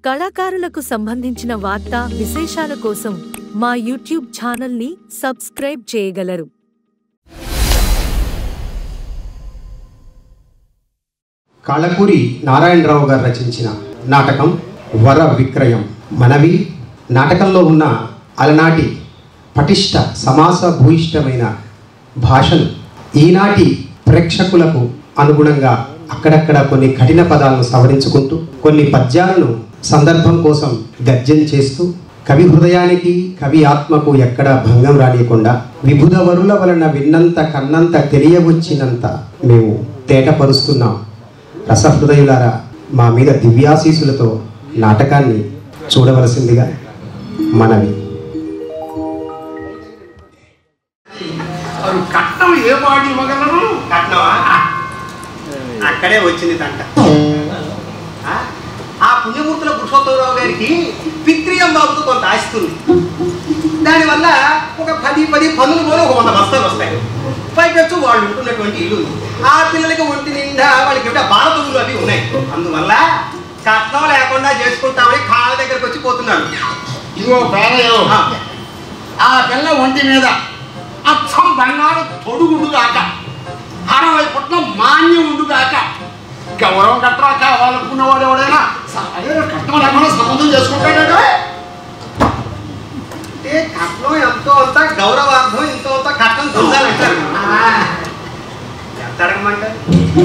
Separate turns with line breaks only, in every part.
కళాకారులకు సంబంధించిన వార్తా విశేషాల కోసం మా యూట్యూబ్ ఛానల్ని సబ్స్క్రైబ్ చేయగలరు
కాళకూరి నారాయణరావు గారు రచించిన నాటకం వర విక్రయం మనవి నాటకంలో ఉన్న అలనాటి పటిష్ట సమాస భూయిష్టమైన భాషను ఈనాటి ప్రేక్షకులకు అనుగుణంగా అక్కడక్కడ కొన్ని కఠిన పదాలను సవరించుకుంటూ కొన్ని పద్యాలను సందర్భం కోసం గర్జన చేస్తూ కవి హృదయానికి కవి ఆత్మకు ఎక్కడ భంగం రానియకుండా విభుద వరుల వలన విన్నంత కన్నంత తెలియవచ్చినంత మేము తేటపరుస్తున్నాం రసహృదయులారా మా మీద దివ్యాశీసులతో నాటకాన్ని చూడవలసిందిగా మనవి
అవి కట్నం ఏ పాటి ఇవ్వగలరు
కట్నమా అక్కడే వచ్చింది తంట ఆ? ఆ పుణ్యమూర్తుల పురుషోత్తమరావు గారికి పిత్రియం బాబుతో కొంత ఆస్తుంది దానివల్ల ఒక పది పది పనులు కూడా ఒక వంద బస్తాలు వస్తాయి పైపెచ్చు వాళ్ళు ఉంటున్నటువంటి ఇల్లు ఉంది. ఆ పిల్లలకి ఒంటి నిండా వాళ్ళకి ఏమిటో భారతములు అవి ఉన్నాయి అందువల్ల కట్నం లేకుండా చేసుకుంటామని కాళ్ళ దగ్గరకు వచ్చి పోతున్నాడు
ఇదిగో పేరయ్యో
ఆ,
ఆ పిల్ల ఒంటి మీద అచ్చం బంగారు తొడుగుడు కాక అరవై పుట్ల మాన్యం ఉండు కాక గౌరవం కట్టరా కావాలనుకున్నవాడు ఎవడైనా సరే కట్నం లేకుండా సంబంధం చేసుకుంటాడట
అంటే కట్నం ఎంతో అంత గౌరవార్థం ఎంతో అంత కట్నం చూడాలంటారు ఎంత అడగమంటారు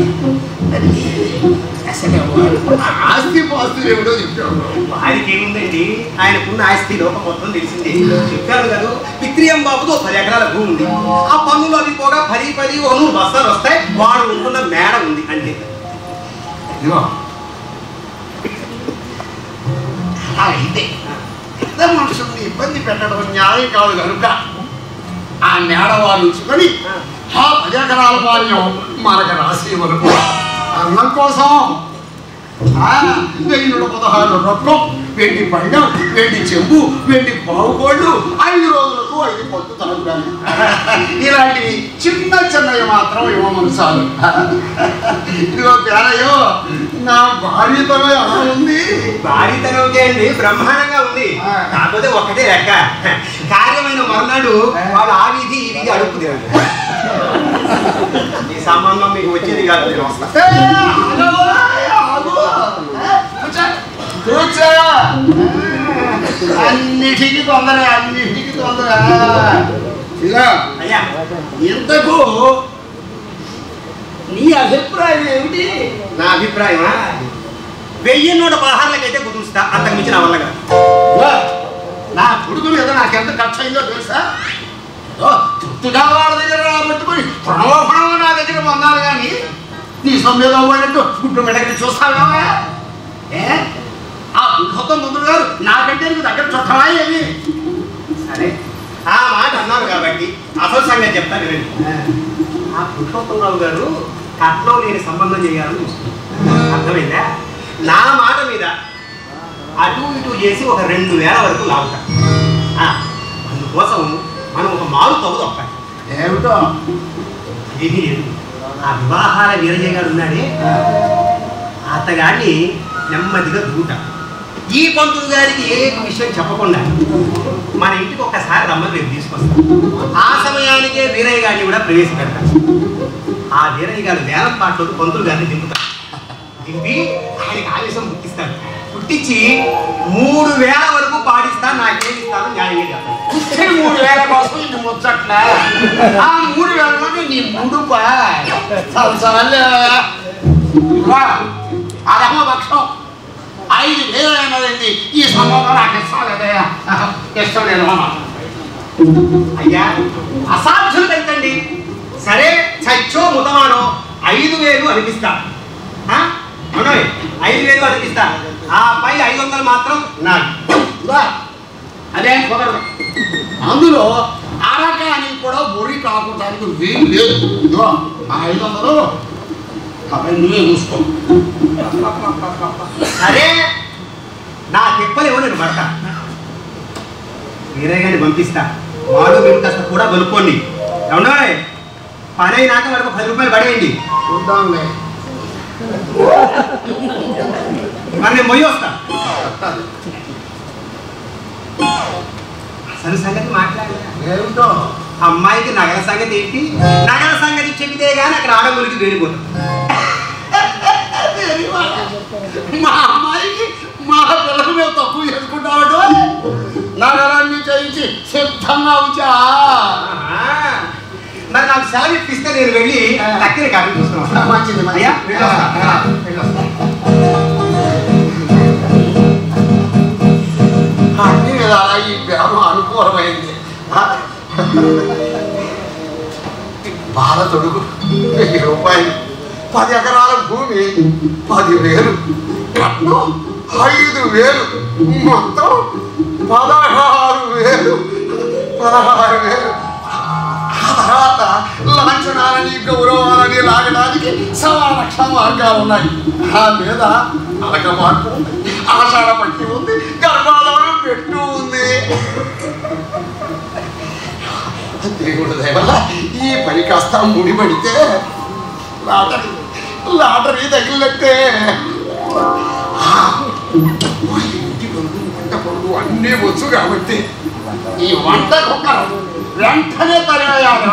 అసలు వాడు ఆస్తి పాస్తులు ఏమిటో చెప్పాడు
ఆయనకి ఏముందండి ఆయనకున్న ఆస్తి లోకం మొత్తం తెలిసింది చెప్పాను కదా పిత్రియం బాబుతో పది ఎకరాల భూమి ఉంది ఆ పన్నులు అవి పోగా పది పది ఒక నూరు బస్తాలు వస్తాయి వాడు ఉంటున్న మేడ ఉంది అంతే
ఇదిగో అలా అయితే పెద్ద మనుషుల్ని ఇబ్బంది పెట్టడం న్యాయం కాదు కనుక ఆ నేడ వాళ్ళు ఉంచుకొని ఆ పది ఎకరాల పాల్యం మనకు రాసి ఇవ్వను అన్నం కోసం ఆ, వెయ్యి నూట పదహారు రొక్కం వెండి పళ్ళెం వెండి చెంబు వెండి బావుకోళ్ళు ఐదు రోజులకు ఐదు పొత్తు తరగాలి ఇలాంటి చిన్న చిన్నవి మాత్రం ఇవ్వమని చాలు ఇదిగో పేరయ్యో నా భార్యతనం ఎలా ఉంది
భారీతనంకే అండి బ్రహ్మాండంగా ఉంది కాకపోతే ఒక్కటే లెక్క కార్యమైన మరునాడు వాళ్ళు ఆ వీధి ఈ వీధి అడుగుతుంది ఈ సంబంధం మీకు వచ్చేది కాదు నేను వస్తా
ఏ, ఆగు, ఆగు. ఏ, కూర్చో, కూర్చో. అన్నిటికీ తొందర అన్నిటికీ తొందర ఇలా
అయ్యా
ఇంతకు నీ అభిప్రాయం ఏమిటి
నా అభిప్రాయమా వెయ్యి నూట పదహారులకైతే కుదురుస్తా అంతకు మించి నా వల్ల కాదు
వా, నా కొడుకు మీద నాకెంత ఖర్చు అయిందో తెలుసా ఓ, తృప్తిగా వాళ్ళ దగ్గర రాబట్టుకుని ప్రలోభనం నా దగ్గర పొందాలి కానీ నీ సొమ్మిదో పోయినట్టు గుడ్డు మెడకి చూస్తావా ఏ ఆ పురుషోత్తం ముందు గారు నాకంటే నీకు దగ్గర చుట్టమా ఏమి
సరే ఆ మాట అన్నారు కాబట్టి అసలు సంగతి చెప్తాను వినండి ఆ పురుషోత్తమరావు గారు కట్నం లేని సంబంధం చేయాలని చూస్తున్నారు అర్థమైందా నా మాట మీద అటు ఇటు చేసి ఒక రెండు వేల వరకు లాగుతాం ఆ, అందుకోసం మనం ఒక మారు తవ్వు తొక్కాలి
ఏమిటో
ఏమీ లేదు ఆ వివాహాల వీరయ్య గారు ఉన్నాడే అతగాడిని నెమ్మదిగా దూట ఈ పంతులు గారికి ఏ విషయం చెప్పకుండా మన ఇంటికి ఒక్కసారి రమ్మని రేపు తీసుకొస్తాం ఆ సమయానికే వీరయ్య గారిని కూడా ప్రవేశపెడతాం ఆ వీరయ్య గారు వేలం పాటలోకి పంతులు గారిని దింపుతారు దింపి ఆయనకి ఆవేశం పుట్టిస్తాడు పుట్టించి మూడు వేల వరకు పాడిస్తా నాకేమి ఇస్తాను న్యాయంగా చెప్తాను
ఇచ్చే మూడు వేల కోసం ఇది ముచ్చట్ల ఆ మూడు వేలలోనే నీ ముడుప సంవత్సరాలు అరహ పక్షం ఐదు వేలు అయినదండి ఈ సంబంధం నాకు ఇస్తాలేదయ్యా ఇష్టం లేదు మామ
అయ్యా అసాధ్యం కదండి సరే చచ్చో ముతమానో ఐదు వేలు అనిపిస్తా ఆ? అవునోయ్, ఐదు వేలు అనిపిస్తా ఆ పై ఐదు వందలు మాత్రం నాకు
ఇదిగో, అదేం కుదరదు అందులో అరకానికి కూడా బొరి కాకుండానికి వీలు లేదు ఇదిగో, ఆ ఐదు వందలు అవి నువ్వే చూసుకో
సరే నా తిప్పలేవో నేను పడతా వేరే గాని పంపిస్తా వాడు మేము కాస్త కూడా కొనుక్కోండి అవునోయ్ పని అయినాక వాడికి ఒక పది రూపాయలు పడేయండి
చూద్దాంలే
మరి నేను మొయ్యి వస్తా అసలు సంగతి మాట్లాడలే
ఏమిటో
అమ్మాయికి నగల సంగతి ఏంటి నగల సంగతి చెబితే గానీ అక్కడ ఆడగురికి వేడిపోతుంది
మా అమ్మాయికి మా పిల్లలు మేము తక్కువ చేసుకుంటామట నగరాన్ని చేయించి సిద్ధంగా ఉంచా
ఆహా. మరి నాకు సెలవు ఇప్పిస్తే నేను వెళ్ళి తక్కిన కాపీ చూసుకున్నాను
మంచిది మంచిది.
అయ్యా వెళ్ళొస్తా.
ఆ,
వెళ్ళొస్తా.
అన్ని విధాలా ఈ బేరం అనుకూలమైంది భారతుడు వెయ్యి రూపాయలు పది ఎకరాల భూమి పదివేలు కట్నం ఐదు వేలు మొత్తం పదహారు వేలు పదహారు వేలు ఆ తర్వాత లాంఛనాలని గౌరవాలని లాగడానికి సవా లక్ష మార్గాలు ఉన్నాయి ఆ మీద అలక మార్పు ఉంది ఆషాఢ పట్టి ఉంది గర్భాధారం పెట్టు ఉంది దేవుడు దయవల్ల ఈ పని కాస్త ముడిపడితే లాటరీ లాటరీ తగిలినట్టే ఆ, మా ఇంటి పనులు వంట పనులు అన్నీ వచ్చు కాబట్టి ఈ వంట కుక్కరు వెంటనే తరివేయాలి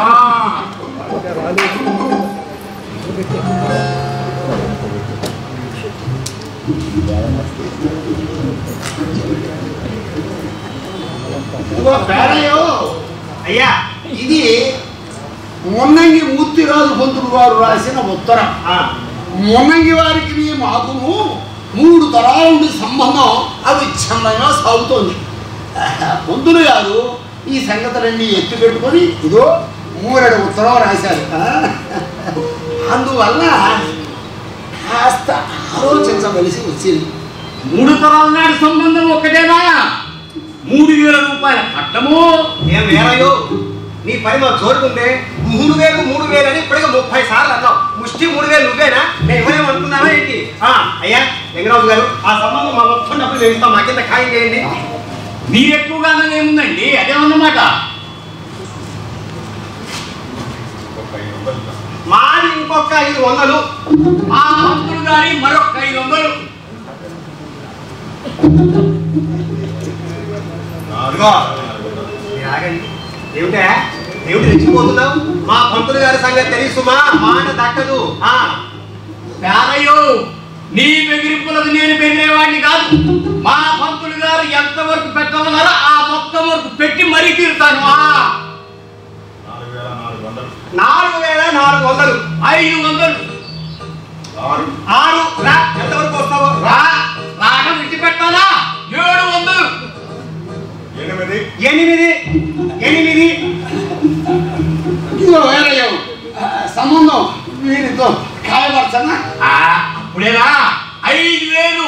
ఇదిగో పేరయ్యో
అయ్యా
ఇది మొన్నంగి మూర్తిరాజు పంతులు వారు రాసిన ఉత్తరం
ఆ,
మొన్నంగి వారికి మాకును మూడు తరాల నుండి సంబంధం అవిచ్ఛిన్నంగా సాగుతోంది పొందులు గారు ఈ సంగతులన్నీ ఎత్తి పెట్టుకొని ఇదో మూరెడు ఉత్తరం రాశారు ఆ? అందువల్ల కాస్త ఆలోచించవలసి వచ్చింది
మూడు తరాల నాటి సంబంధం ఒక్కటేనా మూడు వేల రూపాయల కట్టము
ఏం వేరయ్యో నీ పని మాకు జోరుకుందే మూడు వేలు మూడు వేలు అని ఇప్పటికే ముప్పై సార్లు అన్నావు ముష్టి మూడు వేలు నువ్వేనా నేను ఇవ్వలేము అనుకున్నావా ఏంటి ఆ, అయ్యా లింగరాజు గారు ఆ సంబంధం మా మొత్తం డబ్బులు వేయిస్తాం మా కింద ఖాయం చేయండి
మీరు ఎక్కువగానే ఏముందండి అదేమన్నమాట
మాది ఇంకొక ఐదు వందలు
ఆ మంత్రులు గారి మరొక ఐదు వందలు
ఇదిగో, మీరు ఆగండి ఏమిటా ఏమిటి రెచ్చిపోతున్నావు మా పంతులు గారి సంగతి తెలుసుమా మాట దక్కదు ఆ
పేరయ్యో నీ బెదిరింపులకు నేను బెదిరేవాడిని కాదు మా పంతులు గారు ఎంతవరకు పెట్టమన్నారో ఆ మొత్తం వరకు పెట్టి మరీ తీరుతాను ఆ,
నాలుగు వేల నాలుగు వందలు
ఐదు వందలు
ఆరు రా ఎంతవరకు వస్తావు
రా రాక విడిచిపెట్టాలా ఏడు వందలు
ఎనిమిది ఎనిమిది
ఇదిగో వేరయ్య సంబంధం వీరితో ఖాయపరచనా
ఆ, అప్పుడేనా ఐదు వేలు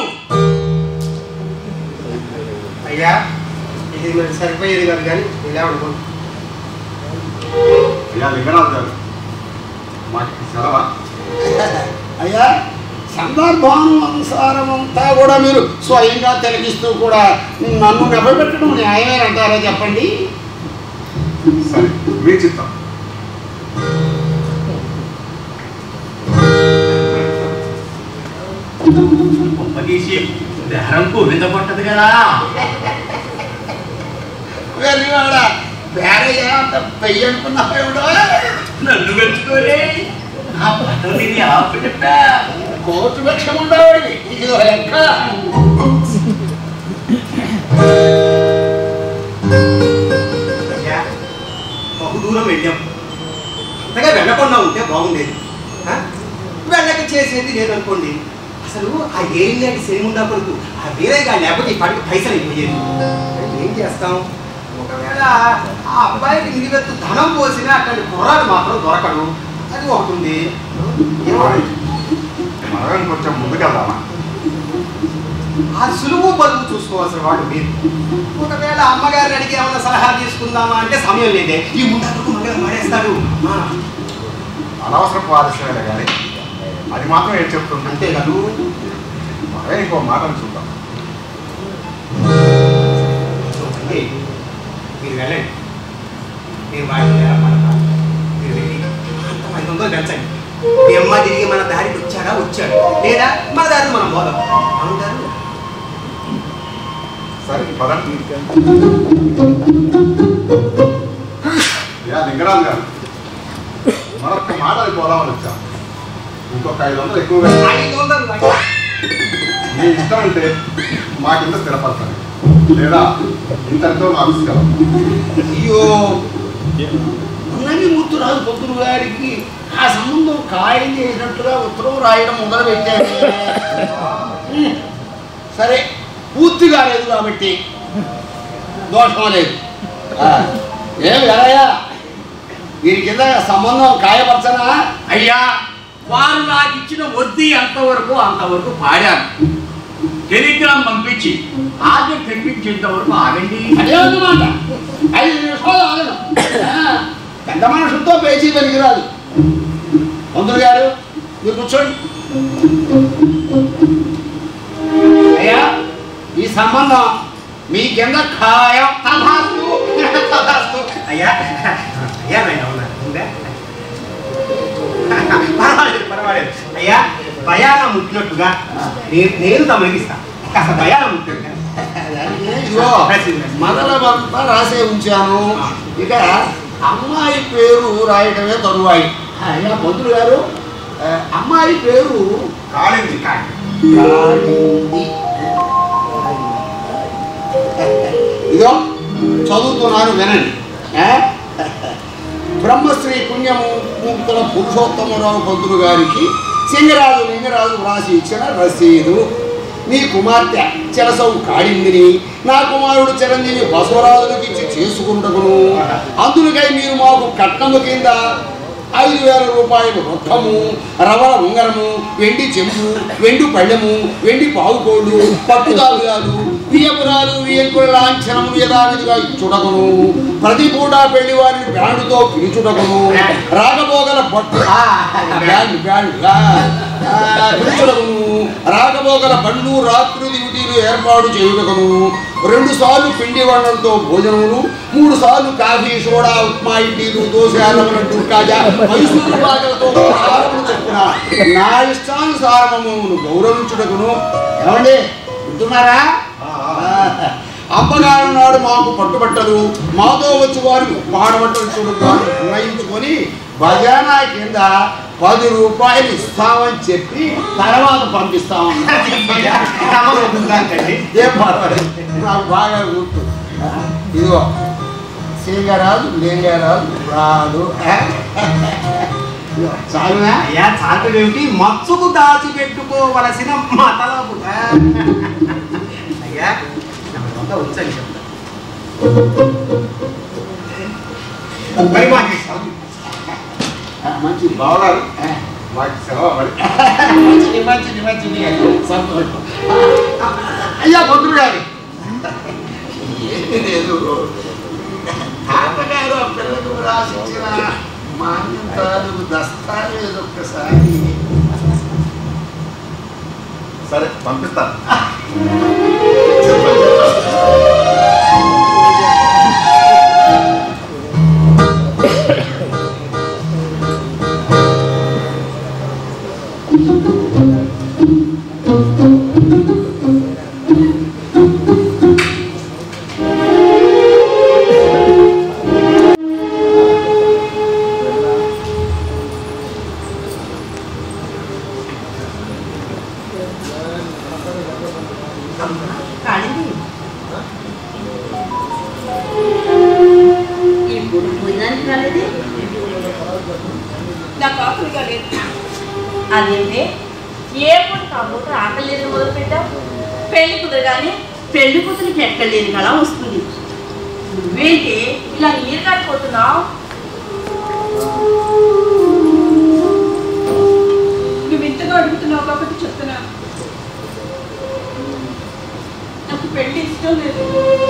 అయ్యా ఇది మరి సరిపోయేది కాదు కానీ ఇలా అనుకోండి
అయ్యా లింగనాథ్ గారు మాకు సెలవా
అయ్యా సందర్భానుసారం అంతా కూడా మీరు స్వయంగా తిలకిస్తూ కూడా నన్ను నెబ్బపెట్టడం న్యాయమేనంటారా చెప్పండి
సరే మీ చిత్తం
తీసి బేరంకు వింద కొట్టదు కదా
వెర్రివాడ వేరయ్య అంత పెయ్యి అనుకున్నావేమిటో
నన్ను పెంచుకోలే నా పదవిని ఆపి చెప్పా
కోర్టు పక్షం ఉండేవాడికి ఇదిగో లెక్క
అయ్యా బహు దూరం వెళ్ళాం అంతగా వెళ్ళకుండా ఉంటే బాగుండేది ఆ? వెళ్ళక చేసేది లేదనుకోండి అసలు ఆ ఏరియాకి సేముండా కొడుకు ఆ వేరే గాడి లేకపోతే ఈ పాటికి పైసలు అయిపోయేది ఏం చేస్తాం ఒకవేళ ఆ అబ్బాయికి నిలువెత్తు ధనం పోసినా అట్లాంటి కుర్రాడు మాత్రం దొరకడు అది ఒకటి ఉంది ఏమో-
మనం కొంచెం ముందుకెళ్దామా
ఆ సులువు బదులు చూసుకోవాల్సిన వాడు మీరు ఒకవేళ అమ్మగారిని అడిగి ఏమైనా సలహా తీసుకుందామా అంటే సమయం లేదే ఈ ముందరకు మగ పడేస్తాడు ఆ,
అనవసరపు ఆలస్యమే కానీ అది మాత్రం ఏం చెప్తుంది
అంతేకాదు
అదే ఇంకో మాటను చూద్దాం
అంటే మీరు వెళ్ళండి మీరు వాడిని ఎలా పడతారు మీరు వెళ్ళి అంత ఐదు వందలు పెంచండి మీ అమ్మ తిరిగి మన దారికి వచ్చాడా వచ్చాడు లేదా మన దారి మనం పోదాం అవుతారు
సరే పద యా లింగరాజు గారు మరొక మాట అది పోదామని వచ్చా ఇంకొక ఐదు వందలు ఎక్కువగా
ఐదు వందలు
మీ ఇష్టం అంటే మా కింద స్థిరపడతాను లేదా ఇంతటితో మా ఆఫీస్కి
అయ్యో ఉన్నది ముత్తురాజు పొద్దురు గారికి ఆ సంబంధం ఖాయం చేసినట్టుగా ఉత్తరం రాయడం మొదలు పెట్టాను ఉమ్, సరే పూర్తిగా లేదు కాబట్టి దోషం లేదు ఆ, ఏం ఎలాయా వీరి కింద సంబంధం ఖాయపరచనా
అయ్యా వారు నాకు ఇచ్చిన వడ్డీ ఎంతవరకు అంతవరకు పాడాను టెలిగ్రామ్ పంపించి ఆజ్ఞ తెప్పించేంత వరకు ఆగండి
అదే అన్నమాట ఐదు నిమిషాలు ఆగను ఆ, పెద్ద మనుషులతో పేచీ పనికిరాదు మంత్రులు గారు మీరు కూర్చోండి అయ్యా ఈ సంబంధం మీ కింద ఖాయం తథాస్తు తథాస్తు
అయ్యా అయ్యా నాయన ఉన్నా ఉందా పర్వాలేదు పర్వాలేదు అయ్యా భయాన ముట్టినట్టుగా నేను నేను తమగిస్తా కాస్త భయాన ముట్టినట్టుగా
ఇదిగో మొదలమంతా రాసే ఉంచాను ఇక అమ్మాయి పేరు రాయటమే తరువాయి అయ్యా మంత్రులు గారు ఆ, అమ్మాయి పేరు
కాళింది
కాళింది. ఇదో చదువుతున్నాను వినండి ఏ? బ్రహ్మశ్రీ పుణ్యము ముక్తుల పురుషోత్తమరావు పంతులు గారికి సింగరాజు లింగరాజు వ్రాసి ఇచ్చిన రసీదు మీ కుమార్తె చెరసవు కాళిందిని నా కుమారుడు చిరంజీవి బసవరాజులకు ఇచ్చి చేసుకుంటకును అందులకై మీరు మాకు కట్నము కింద ఐదు వేల రూపాయలు రొక్కము రవల ఉంగరము వెండి చెంబు వెండి పళ్ళెము వెండి పావుకోళ్ళు పట్టుదాలుగాలు వియ్యపురాలు వియ్యంకుల లాంఛనము యథావిధిగా ఇచ్చుటకును ప్రతి పూట పెళ్లి వారిని బ్యాండుతో పిలుచుటకును రాగబోగల పట్టు బ్యాండ్ బ్యాండ్ ఆ, ఆ, పిలుచుటకును రాగబోగల బండ్లు రాత్రి డ్యూటీలు ఏర్పాటు చేయుటకును రెండు సార్లు పిండి వంటలతో భోజనములు మూడు సార్లు కాఫీ సోడా ఉప్మా ఇడ్లీలు దోశ లడ్డు కాజా మైసూరు పాటలతో ఆహారములు చెప్పున నా ఇష్టానుసారమును గౌరవించుటకును ఏమండి వింటున్నారా అమ్మగారు నాడు మాకు పట్టుబట్టలు మాతో వచ్చి వారికి పాడబట్టలు చూడగా నిర్ణయించుకొని భజన కింద పది రూపాయలు ఇస్తామని చెప్పి తర్వాత పంపిస్తామన్నారు
నమ్మకండి
ఏం పర్వాలేదు నాకు బాగా గుర్తు ఇదిగో సింగరాజు లింగరాజు రాడు చాలునా
అయ్యా చాటుడేమిటి మత్సుకు దాచిపెట్టుకోవలసిన మతలపు అయ్యా నమ్మంతా వచ్చని చెప్తా మరి మాకు ఇష్టం.
మంచి
బావగారు మాకు సెలవు మరి
మంచిది మంచిది మంచిది సంతోషం అయ్యా మంత్రులు గారు ఏమీ లేదు తాతగారు ఆ పిల్లలకు రాసిచ్చిన మాన్యం తాలూకు దస్తావేజ్ ఒక్కసారి
సరే పంపిస్తాను
కాళింది ఇప్పుడు భోజనానికి రాలేదే
నాకు ఆకలిగా లేదు
అదేంటే ఏ పూట కాబోతే ఆకలి లేదు మొదలు పెట్టావు పెళ్లి కుదరగానే పెళ్లి కూతురికి ఎక్కలేని కళ వస్తుంది నువ్వేంటి ఇలా నీరు కాడిపోతున్నావు
నువ్వు ఇంతగా అడుగుతున్నావు కాబట్టి చెప్తున్నాను నాకు పెళ్లి ఇష్టం లేదు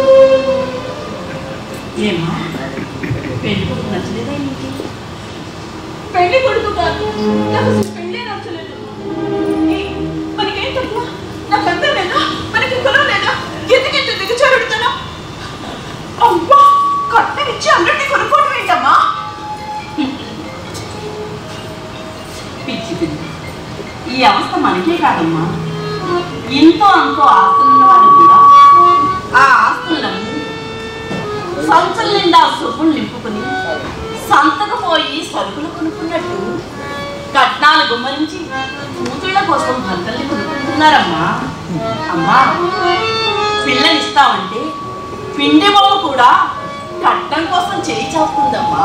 ఏమా పెళ్లి కొడుకు నచ్చలేదా నీకు
పెళ్లి కొడుకు కాదు నాకు అసలు పెళ్ళే నచ్చలేదు ఏ, మనకేం తక్కువ నాకు అందం లేదా మనకి కులం లేదా ఎందుకంత దిగచారుడుతాను అమ్మా కట్టనిచ్చి అందరినీ కొనుక్కోవడం ఏంటమ్మా
పిచ్చి పిచ్చి ఈ అవస్థ మనకే కాదమ్మా ఇంతో అంతో ఆస్తులున్న వాళ్ళు కూడా ఆ ఆస్తులను సంచుల నిండా సొప్పులు నింపుకుని సంతకు పోయి సరుకులు కొనుక్కున్నట్టు కట్నాలు గుమ్మరించి కూతుళ్ళ కోసం భర్తల్ని కొనుక్కుంటున్నారమ్మా అమ్మా పిల్లనిస్తామంటే పిండి బొమ్మ కూడా కట్నం కోసం చేయి చాపుతుందమ్మా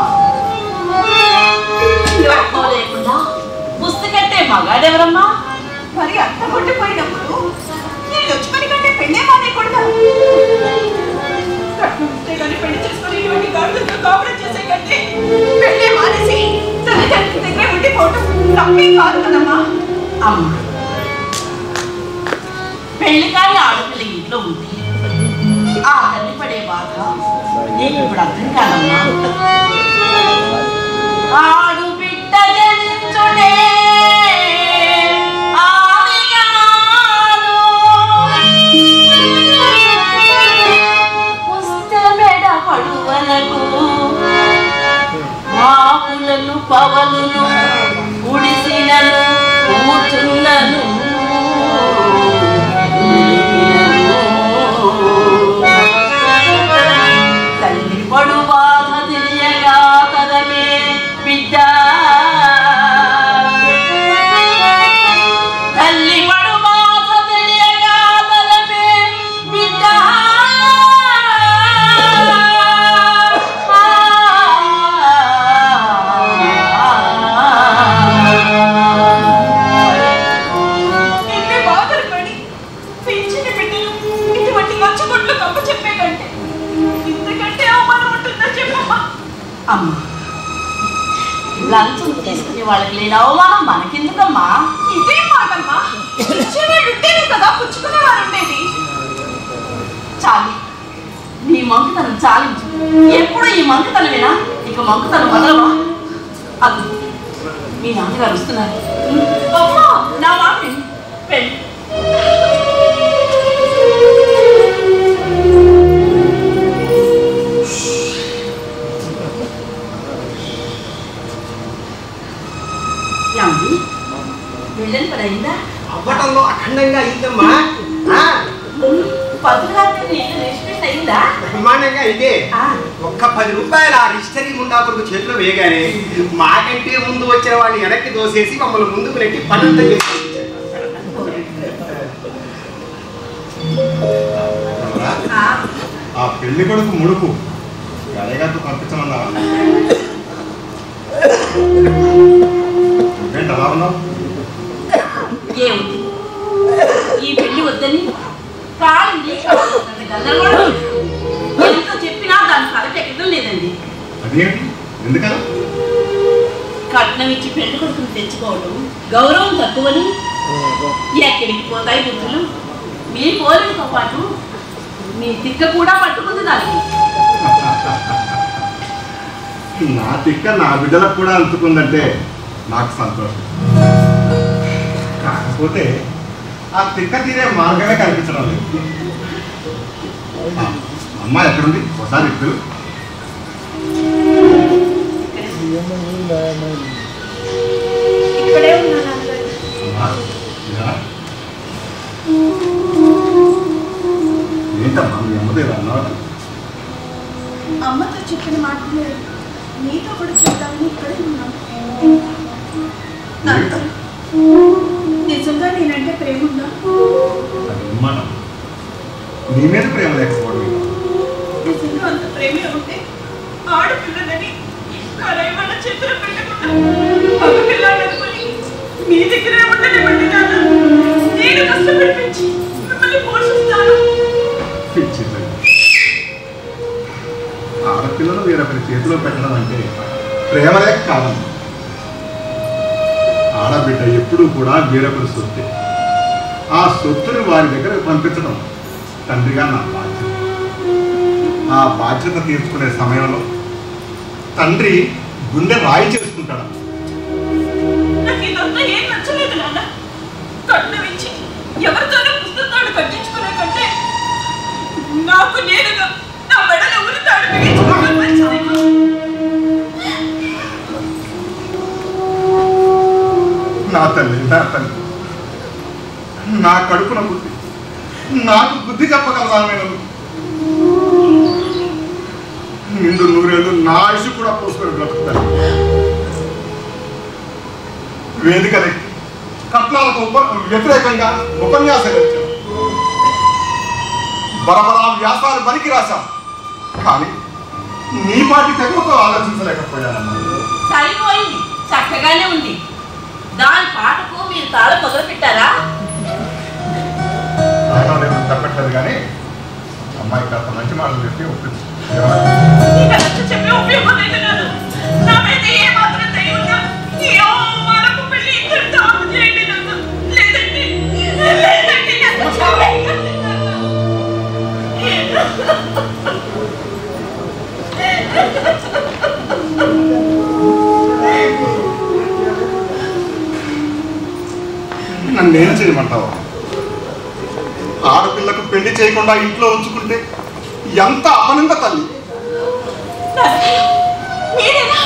కట్నం లేకుండా పుస్తకట్టే మగాడెవరమ్మా
మరి అత్త కొట్టిపోయినప్పుడు నేను వచ్చి పని కంటే పెళ్ళే మానేయకూడదా కట్నం ఇస్తే కానీ పెళ్లి చేసుకుని ఇటువంటి గాడులతో కాపురం చేసే కంటే పెళ్ళే మానేసి తల్లిదండ్రుల దగ్గరే ఉండిపోవటం తప్పే కాదు కదమ్మా
అమ్మా పెళ్లి కాని ఆడపిల్ల ఇంట్లో ఉంది ఆ తల్లి పడే బాధ నీకు ఇప్పుడు అర్థం కాదమ్మా ఆడు బిడ్డ జనించుడే ఆదిగాను. పుస్తమెడ పడువలకు మాపులను పవలును గుడిసినను కూర్చున్నను తల్లి పడు బాధ తెలియగా తరమే బిడ్డ తల్లి పడు బాధ తెలియగా తరమే బిడ్డ
ఎన్ని బాధలు పడి పెంచిన బిడ్డలు ఇటువంటి లచ్చగొడ్లు కప్ప చెప్పే కంటే ఇంతకంటే అవమానం ఉంటుందా చెప్పమ్మా
అమ్మా లంచం తీసుకునే వాళ్ళకి లేని అవమానం మనకెందుకమ్మా
ఇదే మాటమ్మా ఇచ్చేవాళ్ళు ఉంటేనే కదా పుచ్చుకునేవారు ఉండేది
చాలి నీ మంకుతనం చాలించు ఎప్పుడు ఈ మంకుతనమేనా ఇక మంకుతనం మొదలవా అది మీ నాన్నగారు వస్తున్నారు అమ్మా నా మాట విను. వెళ్ళు ఏమండి వెళ్ళని పని అయిందా
అవ్వటంలో అఖండంగా అయిందమ్మా ఆ,
పదుగా రిజిస్ట్రేషన్ అయిందా
బ్రహ్మాండంగా ఇదే
ఆ,
ఒక్క పది రూపాయలు ఆ రిజిస్టరీ ముండాపురకు చేతిలో వేయగానే మాకంటే ముందు వచ్చిన వాడిని వెనక్కి దోసేసి మమ్మల్ని ముందుకు నెట్టి పనంతా చేసి
కమలా,
ఆ,
ఆ పెళ్లి కొడుకు ముడుపు గారిగారితో పంపించమన్నావా ఏంటి అలా ఉన్నావు
ఏమిటి ఈ పెళ్లి వద్దని కాళ్ళని గందరగోళం ఎంత చెప్పినా దాని కరెక్ట్ ఎక్కడం లేదండి
అదేంటి ఎందుకలా
కట్నం ఇచ్చి పెళ్లి కొడుకుని తెచ్చుకోవడం గౌరవం తక్కువని ఎక్కడికి పోతాయి బుద్ధులు మీ పోలికతో పాటు మీ తిక్క కూడా పట్టుకుంది దానికి
నా తిక్క నా బిడ్డలకు కూడా అంటుకుందంటే నాకు సంతోషం కాకపోతే ఆ తిక్క తీరే మార్గమే కనిపించడం లేదు ఆ, అమ్మ ఎక్కడుంది ఒకసారి ఇప్పుడు
ఇక్కడే ఉన్నా నాన్నగారు
అమ్మా ఇలా. ఏంటమ్మా మీ అమ్మది ఇలా అన్నావు
అమ్మతో చెప్పిన మాటలే నీతో కూడా చెప్తామని ఇక్కడే ఉన్నాను నాన్నగారు నిజంగా నేనంటే ప్రేమ ఉందా
అది అనుమానం నీ మీద ప్రేమ లేకపోవడం ఏంటి?
నిజంగా అంత ప్రేమే ఉంటే ఆడపిల్లలని కలయమన్న చేతులు పెట్టకుండా మగ పిల్లాడనుకొని మీ దగ్గరే ఉండనివ్వండి నాన్న నేను కష్టపడి పెంచి మిమ్మల్ని పోషిస్తాను
పిచ్చి తల్లి. ఆడపిల్లలు వేరొకరి చేతిలో పెట్టడం అంటే ప్రేమ లేక కాదమ్మా ఆడబిడ్డ ఎప్పుడూ కూడా వేరొకరి సొత్తే ఆ సొత్తుని వారి దగ్గర పంపించడం తండ్రిగా నా బాధ్యత ఆ బాధ్యత తీర్చుకునే సమయంలో తండ్రి గుండె రాయి చేసుకుంటాడు
నాకు ఇదంతా ఏం నచ్చలేదు నాన్న కట్నం ఇచ్చి ఎవరితోనూ పుస్తకాలు కట్టించుకునే కంటే నాకు నేనుగా నా మెడలో ఉరితాడు బిగించుకోవడం మంచిది
నా తల్లి నా తల్లి నా కడుపున బుద్ధి నాకు బుద్ధి చెప్పగలదామైన నిండు నూరేళ్ళు నా ఆయుష్ కూడా పోసుకొని బ్రతుకుతాను వేదికలకి కట్నాలకు ఉప వ్యతిరేకంగా ఉపన్యాసాలు ఇచ్చాను బరబరా వ్యాసాలు బలికి రాశాం కానీ నీ పాటి తెగువతో ఆలోచించలేకపోయానమ్మా
సరిపోయింది చక్కగానే ఉంది దాని పాటకు మీరు తాళం మొదలు పెట్టారా
ఆయన నేను తప్పట్లేదు కానీ అమ్మాయి కాస్త మంచి మాటలు చెప్పి ఒప్పించు ఏమన్నా?
ఇక నచ్చ చెప్పే ఉపయోగం లేదు కాదు నా మీద ఏ మాత్రం దయ ఉందా ఈ అవమానపు పెళ్లి ఇక్కడితో ఆపు చేయండి నన్ను లేదంటే లేదంటే నన్ను చంపేయండి నన్ను.
నన్ను ఏం చేయమంటావు ఆడపిల్లకు పెళ్లి చేయకుండా ఇంట్లో ఉంచుకుంటే ఎంత అపనింద తల్లి
మీరేనా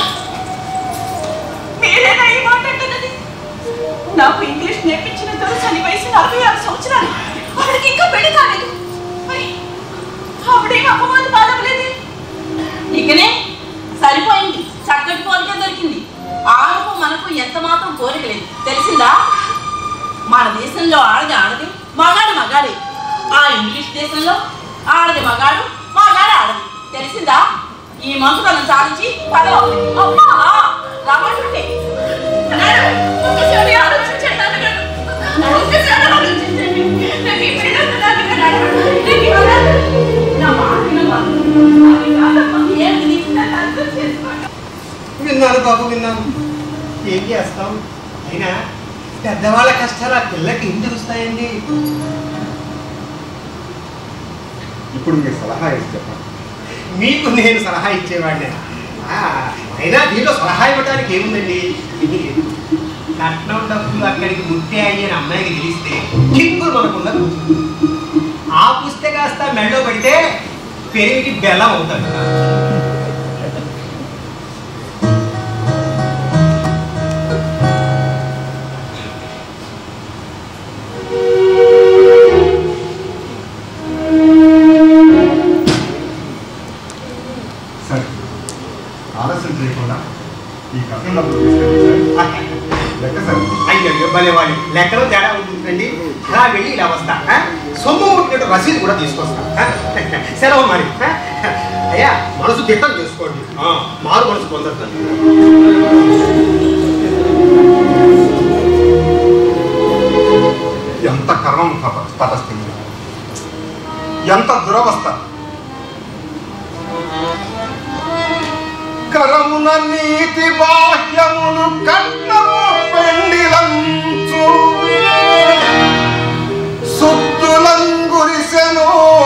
మీరేనా ఈ మాట అంటున్నది నాకు ఇంగ్లీష్ నేర్పించిన దొరసని వయసు నలభై ఆరు సంవత్సరాలు ఆవిడకి ఇంకా పెళ్లి కాలేదు మరి ఆవిడేం అపవాదు బాధపలేదు
ఇకనే సరిపోయింది చక్కటి కోరిక దొరికింది ఆడకు మనకు ఎంత మాత్రం కోరిక లేదు తెలిసిందా మన దేశంలో ఆడది ఆడది మగాడు మగాడే ఆ ఇంగ్లీష్ దేశంలో ఆడది మగాడు మగాడు ఆడది తెలిసిందా ఈ మంత్రులను సాధించి పదవి అమ్మా రమ్మంటుంటే
ఒకసారి ఆలోచించండి నాన్నగారు ఒకసారి ఆలోచించండి నాకు ఈ పెళ్లి వద్దు నాన్నగారు నాకు ఈ వదలు. నా మాట వినమ్మా. అది కాదమ్మా.
ఏమిటి
నన్ను అర్థం చేసుకోండి
విన్నాను బాబు విన్నాను ఏం చేస్తాం అయినా పెద్దవాళ్ళ కష్టాలు ఆ పిల్లకి ఏం తెలుస్తాయండి
ఇప్పుడు మీ సలహా ఏం చెప్పండి
మీకు నేను సలహా ఇచ్చేవాడిని ఆ, అయినా దీంట్లో సలహా ఇవ్వడానికి ఏముందండి ఇది లేదు కట్నం డబ్బులు అక్కడికి ముట్టే అని అమ్మాయికి తెలిస్తే కిక్కులు మనకుండా ఆ పుస్తే కాస్త మెళ్ళో పడితే పెరిగి బెల్లం అవుతాడు
సరే ఆలస్యం చేయకుండా ఈ కథం డబ్బులు తీసుకెళ్ళి లెక్క సరే
అయ్యో భలేవాడి లెక్కలో తేడా ఉంటుందండి అలా వెళ్ళి ఇలా వస్తా ఆ? సొమ్ము ముట్టినట్టు రసీదు కూడా తీసుకొస్తా ఆ? సెలవు మరి ఆ? అయ్యా మనసు దిట్టం చేసుకోండి ఆ, మారు మనసు పొందొద్దు
ఎంత కర్మం తప- తటస్థింది ఎంత దురవస్థ కరమున నీతి బాహ్యములు కట్నము పెండిలంచు సుత్తులంగురిసెను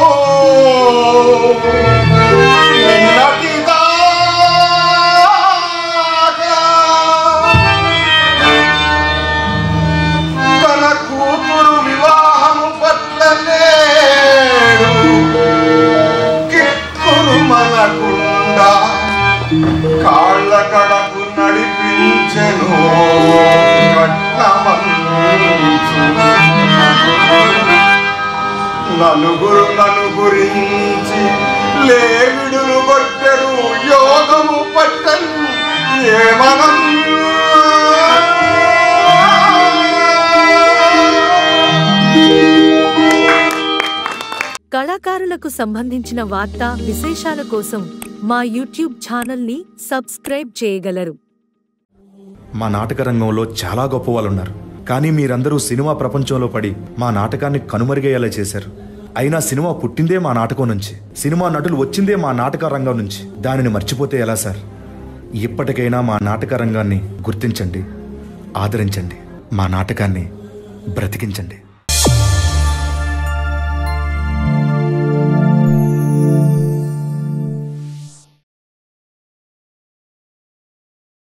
నిన్నటిదాకా తన కూతురు వివాహము పట్ల నేడు కిక్కురు మనకుండా కాళ్ళ కడకు నడిపించెను కట్నమంచు నలుగురు నలుగురించి లేవిడులు కొట్టెరు యోగము పట్టను ఏమనం
కళాకారులకు సంబంధించిన వార్తా విశేషాల కోసం మా యూట్యూబ్ ఛానల్ని సబ్స్క్రైబ్ చేయగలరు
మా నాటక రంగంలో చాలా గొప్ప వాళ్ళు ఉన్నారు కానీ మీరందరూ సినిమా ప్రపంచంలో పడి మా నాటకాన్ని కనుమరుగయ్యేలా చేశారు అయినా సినిమా పుట్టిందే మా నాటకం నుంచి సినిమా నటులు వచ్చిందే మా నాటక రంగం నుంచి దానిని మర్చిపోతే ఎలా సార్ ఇప్పటికైనా మా నాటక రంగాన్ని గుర్తించండి ఆదరించండి మా నాటకాన్ని బ్రతికించండి